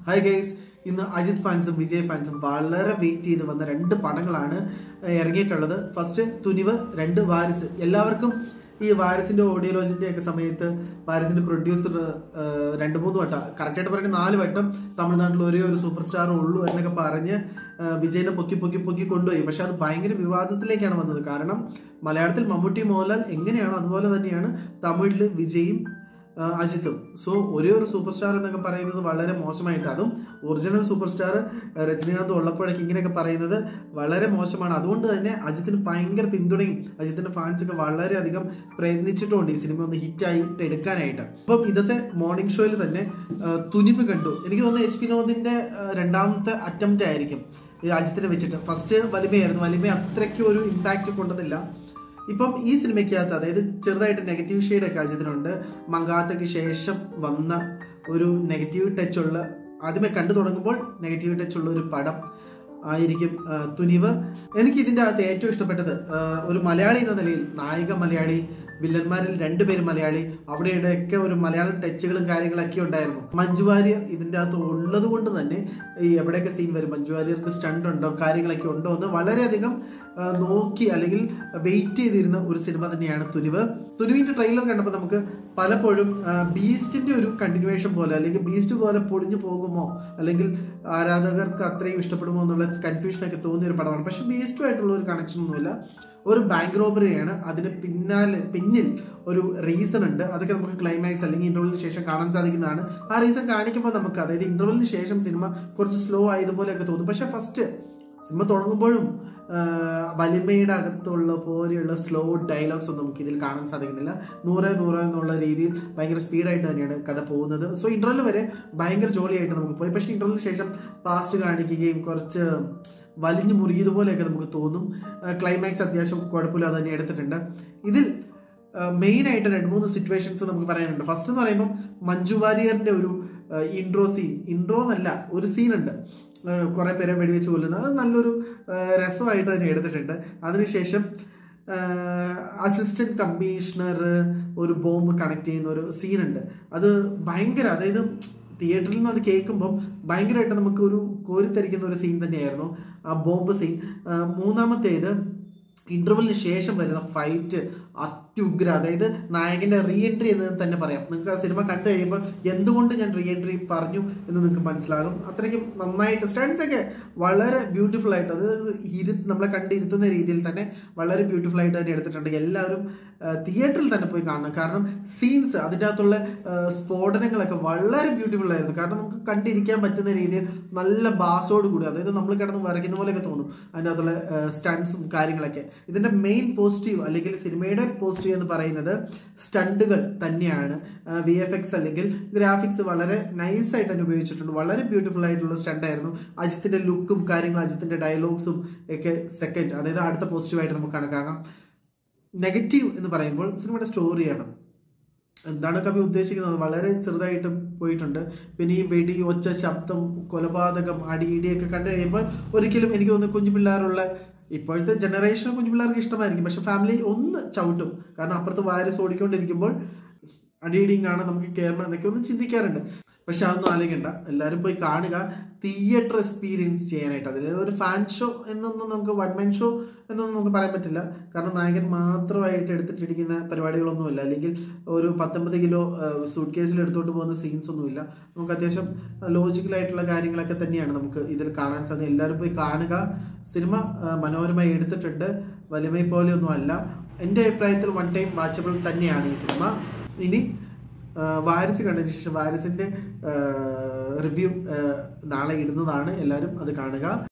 hi guys ഇന്ന് അജിത് ഫാൻസും വിജയ് ഫാൻസും വളരെ wait ചെയ്ത് വന്ന രണ്ട് പടങ്ങളാണ് ഇറങ്ങിയിട്ടുള്ളത് ഫസ്റ്റ് തുനിവ് രണ്ട് വാരിസ് എല്ലാവർക്കും ഈ വാരിസിന്റെ ഓഡിയോലോജിന്റെ ഒക്കെ സമയത്ത് വാരിസിന്റെ പ്രൊഡ്യൂസർ രണ്ട് മൂന്ന് വട്ടം കറക്റ്റായിട്ട് പറയുന്നത് നാല് വട്ടം തമിഴ്നാട്ടിൽ ഒരേ ഒരു സൂപ്പർ സ്റ്റാർ ഉള്ളൂ എന്നൊക്കെ പറഞ്ഞ് ആ, വിജയനെ പൊക്കി പൊക്കി പൊക്കി കൊണ്ടുപോയി പക്ഷെ അത് ഭയങ്കര വിവാദത്തിലേക്കാണ് വന്നത് കാരണം മലയാളത്തിൽ മമ്മൂട്ടി മോഹൻലാൽ എങ്ങനെയാണോ അതുപോലെ തന്നെയാണ് തമിഴിൽ വിജയും ആ, അജിത്തും സോ ഒരേ ഒരു സൂപ്പർ സ്റ്റാർ എന്നൊക്കെ പറയുന്നത് വളരെ മോശമായിട്ട് അതും ഒറിജിനൽ സൂപ്പർ സ്റ്റാർ രജനീകാന്ത് ഉള്ളപ്പോഴേക്ക് ഇങ്ങനെയൊക്കെ പറയുന്നത് വളരെ മോശമാണ് അതുകൊണ്ട് തന്നെ അജിത്തിന് ഭയങ്കര പിന്തുണയും അജിത്തിന്റെ ഫാൻസ് ഒക്കെ വളരെയധികം പ്രയത്നിച്ചിട്ടുണ്ട് ഈ സിനിമ ഒന്ന് ഹിറ്റ് ആയിട്ട് എടുക്കാനായിട്ട് അപ്പം ഇന്നത്തെ മോർണിംഗ് ഷോയിൽ തന്നെ ആ, തുനിവ് കണ്ടു എനിക്ക് തോന്നുന്നു എച്ച് വിനോദിന്റെ ആ, രണ്ടാമത്തെ അറ്റംപ്റ്റ് ആയിരിക്കും ഈ അജിത്തിനെ വെച്ചിട്ട് ഫസ്റ്റ് വലിമയായിരുന്നു വലിമ അത്രയ്ക്ക് ഒരു ഇമ്പാക്റ്റ് കൊണ്ടതില്ല ഇപ്പം ഈ സിനിമയ്ക്കകത്ത് അതായത് ചെറുതായിട്ട് നെഗറ്റീവ് ഷെയ്ഡ് ഒക്കെ അജിത്തിനുണ്ട് മങ്കാത്തയ്ക്ക് ശേഷം വന്ന ഒരു നെഗറ്റീവ് ടച്ച് ഉള്ള ആദ്യമേ കണ്ടു തുടങ്ങുമ്പോൾ നെഗറ്റീവ് ടച്ച് ഉള്ള ഒരു പടം ആയിരിക്കും ആ, തുനിവ് എനിക്ക് ഇതിൻ്റെ അകത്ത് ഏറ്റവും ഇഷ്ടപ്പെട്ടത് ആ, ഒരു മലയാളി എന്ന നിലയിൽ നായിക മലയാളി വില്ലന്മാരിൽ രണ്ടുപേരും മലയാളി അവിടെ ഇവിടെയൊക്കെ ഒരു മലയാളം ടച്ചുകളും കാര്യങ്ങളൊക്കെ ഉണ്ടായിരുന്നു മഞ്ജു വാര്യർ ഇതിൻ്റെ അകത്ത് ഉള്ളത് കൊണ്ട് തന്നെ ഈ എവിടെയൊക്കെ സീൻ വരും മഞ്ജു വാര്യർക്ക് സ്റ്റണ്ട് ഉണ്ടോ കാര്യങ്ങളൊക്കെ ഉണ്ടോ എന്ന് വളരെയധികം ആ, നോക്കി അല്ലെങ്കിൽ വെയിറ്റ് ചെയ്തിരുന്ന ഒരു സിനിമ തന്നെയാണ് തുനിവ് തുനിവിന്റെ ട്രെയിലർ കണ്ടപ്പോൾ നമുക്ക് പലപ്പോഴും ബീസ്റ്റിന്റെ ഒരു കണ്ടിന്യൂവേഷൻ പോലെ അല്ലെങ്കിൽ ബീസ്റ്റ് പോലെ പൊളിഞ്ഞു പോകുമോ അല്ലെങ്കിൽ ആരാധകർക്ക് അത്രയും ഇഷ്ടപ്പെടുമോ എന്നുള്ള കൺഫ്യൂഷനൊക്കെ തോന്നിയ ഒരു പടമാണ് പക്ഷെ ബീസ്റ്റുമായിട്ടുള്ള ഒരു കണക്ഷൻ ഒന്നുമില്ല ഒരു ബാങ്ക് റോബറിയാണ് അതിന് പിന്നാലെ പിന്നിൽ ഒരു റീസൺ ഉണ്ട് അതൊക്കെ നമുക്ക് ക്ലൈമാക്സ് അല്ലെങ്കിൽ ഇന്റർവെലിന് ശേഷം കാണാൻ സാധിക്കുന്നതാണ് ആ റീസൺ കാണിക്കുമ്പോൾ നമുക്ക് അതായത് ഇന്റർവെലിന് ശേഷം സിനിമ കുറച്ച് സ്ലോ ആയതുപോലെയൊക്കെ തോന്നും പക്ഷെ ഫസ്റ്റ് സിനിമ തുടങ്ങുമ്പോഴും ആ, വലിമയുടെ അകത്തുള്ള പോലെയുള്ള സ്ലോ ഡയലോഗ്സ് ഒന്നും നമുക്ക് ഇതിൽ കാണാൻ സാധിക്കുന്നില്ല നൂറ് നൂറ് എന്നുള്ള രീതിയിൽ ഭയങ്കര സ്പീഡായിട്ട് തന്നെയാണ് കഥ പോകുന്നത് സോ ഇന്റർവെൽ വരെ ഭയങ്കര ജോളിയായിട്ട് നമുക്ക് പോയി പക്ഷേ ഇന്റർവെലിന് ശേഷം പാസ്റ്റ് കാണിക്കുകയും കുറച്ച് വലിഞ്ഞു മുറിയതുപോലെയൊക്കെ നമുക്ക് തോന്നും ക്ലൈമാക്സ് അത്യാവശ്യം കുഴപ്പമില്ലാതെ തന്നെ എടുത്തിട്ടുണ്ട് ഇതിൽ മെയിൻ ആയിട്ട് രണ്ട് മൂന്ന് സിറ്റുവേഷൻസ് നമുക്ക് പറയാനുണ്ട് ഫസ്റ്റ് എന്ന് പറയുമ്പോൾ മഞ്ജു വാര്യറിന്റെ ഒരു ഇൻട്രോ സീൻ ഇൻട്രോ എന്നല്ല ഒരു സീൻ ഉണ്ട് കുറെ പേരെ വെടിവെച്ച് കൊല്ലുന്നത് അത് നല്ലൊരു ആ, രസമായിട്ട് തന്നെ എടുത്തിട്ടുണ്ട് അതിനുശേഷം അസിസ്റ്റന്റ് കമ്മീഷണർ ഒരു ബോംബ് കണക്ട് ചെയ്യുന്ന ഒരു സീനുണ്ട് അത് ഭയങ്കര അതായത് തിയേറ്ററിൽ നിന്ന് അത് കേൾക്കുമ്പോൾ ഭയങ്കരമായിട്ട് നമുക്ക് ഒരു കോരിത്തരിക്കുന്ന ഒരു സീൻ തന്നെയായിരുന്നു ആ ബോംബ് സീൻ മൂന്നാമത്തേത് ഇന്റർവെലിന് ശേഷം വരുന്ന ഫൈറ്റ് അത്യുഗ്ര അതായത് നായകന്റെ റീ എൻട്രി എന്ന് തന്നെ പറയാം നിങ്ങൾക്ക് ആ സിനിമ കണ്ടു കഴിയുമ്പോൾ എന്തുകൊണ്ട് ഞാൻ റീ എൻട്രി പറഞ്ഞു എന്ന് നിങ്ങൾക്ക് മനസ്സിലാകും അത്രയ്ക്കും നന്നായിട്ട് സ്റ്റൺസ് ഒക്കെ വളരെ ബ്യൂട്ടിഫുൾ ആയിട്ട് അത് ഇരു നമ്മളെ കണ്ടിരുത്തുന്ന രീതിയിൽ തന്നെ വളരെ ബ്യൂട്ടിഫുൾ ആയിട്ട് തന്നെ എടുത്തിട്ടുണ്ട് എല്ലാവരും തിയേറ്ററിൽ തന്നെ പോയി കാണണം കാരണം സീൻസ് അതിൻ്റെ അകത്തുള്ള ആ, സ്ഫോടനങ്ങളൊക്കെ വളരെ ബ്യൂട്ടിഫുൾ ആയിരുന്നു കാരണം നമുക്ക് കണ്ടിരിക്കാൻ പറ്റുന്ന രീതിയിൽ നല്ല ബാസോട് കൂടി അതായത് നമ്മൾ കിടന്ന് വരയ്ക്കുന്ന പോലെയൊക്കെ തോന്നും അതിൻ്റെ അകത്തുള്ള സ്റ്റൺസും കാര്യങ്ങളൊക്കെ ഇതിന്റെ മെയിൻ പോസിറ്റീവ് അല്ലെങ്കിൽ സിനിമയുടെ പോസിറ്റീവ് എന്ന് പറയുന്നത് സ്റ്റണ്ടുകൾ തന്നെയാണ് വി എഫ് എക്സ് അല്ലെങ്കിൽ ഗ്രാഫിക്സ് വളരെ നൈസ് ആയിട്ട് തന്നെ ഉപയോഗിച്ചിട്ടുണ്ട് വളരെ ബ്യൂട്ടിഫുൾ ആയിട്ടുള്ള സ്റ്റണ്ട് ആയിരുന്നു അജിത്തിന്റെ ലുക്കും കാര്യങ്ങളും അജിത്തിന്റെ ഡയലോഗ്സും ഒക്കെ സെക്കൻഡ് അതായത് അടുത്ത പോസിറ്റീവായിട്ട് നമുക്ക് കണക്കാക്കാം നെഗറ്റീവ് എന്ന് പറയുമ്പോൾ സിനിമയുടെ സ്റ്റോറിയാണ് എന്താണ് കവി ഉദ്ദേശിക്കുന്നത് വളരെ ചെറുതായിട്ട് പോയിട്ടുണ്ട് പിന്നെ ഈ വെടി ഒച്ച ശബ്ദം കൊലപാതകം അടി ഇടിയൊക്കെ കണ്ടു കഴിയുമ്പോൾ ഒരിക്കലും എനിക്ക് തോന്നുന്നു കുഞ്ഞു പിള്ളേരുള്ള ഇപ്പോഴത്തെ ജനറേഷൻ കുഞ്ഞു പിള്ളേർക്ക് ഇഷ്ടമായിരിക്കും പക്ഷെ ഫാമിലി ഒന്ന് ചവിട്ടും കാരണം അപ്പുറത്ത് വൈറസ് ഓടിക്കൊണ്ടിരിക്കുമ്പോൾ അടിയിടിയും കാണാൻ നമുക്ക് കയറണം എന്നൊക്കെ ഒന്ന് ചിന്തിക്കാറുണ്ട് പക്ഷെ അതൊന്നും ആലോചിക്കണ്ട എല്ലാവരും പോയി കാണുക തിയേറ്റർ എക്സ്പീരിയൻസ് ചെയ്യാനായിട്ട് അതിൽ ഒരു ഫാൻ ഷോ എന്നൊന്നും നമുക്ക് വൺ മാൻ ഷോ എന്നൊന്നും നമുക്ക് പറയാൻ പറ്റില്ല കാരണം നായകൻ മാത്രമായിട്ട് എടുത്തിട്ടിരിക്കുന്ന പരിപാടികളൊന്നുമില്ല അല്ലെങ്കിൽ ഒരു പത്തൊമ്പത് കിലോ സൂട്ട് കേസിൽ എടുത്തോണ്ട് പോകുന്ന സീൻസ് ഒന്നുമില്ല നമുക്ക് അത്യാവശ്യം ലോജിക്കലായിട്ടുള്ള കാര്യങ്ങളൊക്കെ തന്നെയാണ് നമുക്ക് ഇതിൽ കാണാൻ സാധിക്കും എല്ലാവരും പോയി കാണുക സിനിമ ആ, മനോഹരമായി എടുത്തിട്ടുണ്ട് വലിമയെ പോലെയൊന്നും അല്ല എൻ്റെ അഭിപ്രായത്തിൽ വൺ ടൈം വാച്ചബിൾ തന്നെയാണ് ഈ സിനിമ ഇനി ആ, വാരിസ് കണ്ടതിന് ശേഷം വാരിസിന്റെ റിവ്യൂ നാളെ ഇടുന്നതാണ് എല്ലാവരും അത് കാണുക